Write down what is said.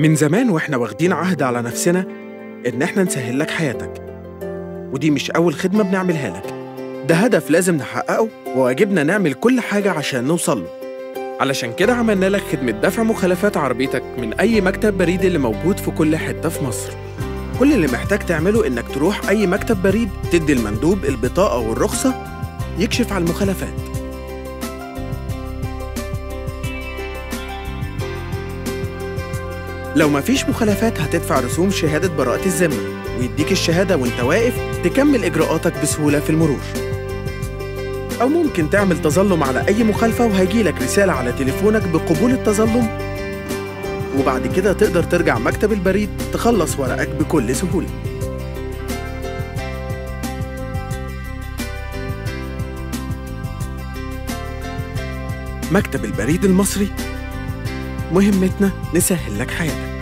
من زمان واحنا واخدين عهد على نفسنا إن احنا نسهل لك حياتك ودي مش أول خدمة بنعملها لك ده هدف لازم نحققه وواجبنا نعمل كل حاجة عشان نوصل له علشان كده عملنا لك خدمة دفع مخالفات عربيتك من أي مكتب بريد اللي موجود في كل حتة في مصر كل اللي محتاج تعمله إنك تروح أي مكتب بريد تدي المندوب البطاقة والرخصة يكشف على المخالفات لو مفيش مخالفات هتدفع رسوم شهادة براءة الذمة ويديك الشهادة وانت واقف تكمل إجراءاتك بسهولة في المرور أو ممكن تعمل تظلم على أي مخالفة وهيجيلك رسالة على تليفونك بقبول التظلم وبعد كده تقدر ترجع مكتب البريد تخلص ورقك بكل سهولة مكتب البريد المصري مهمتنا نسهل لك حياتك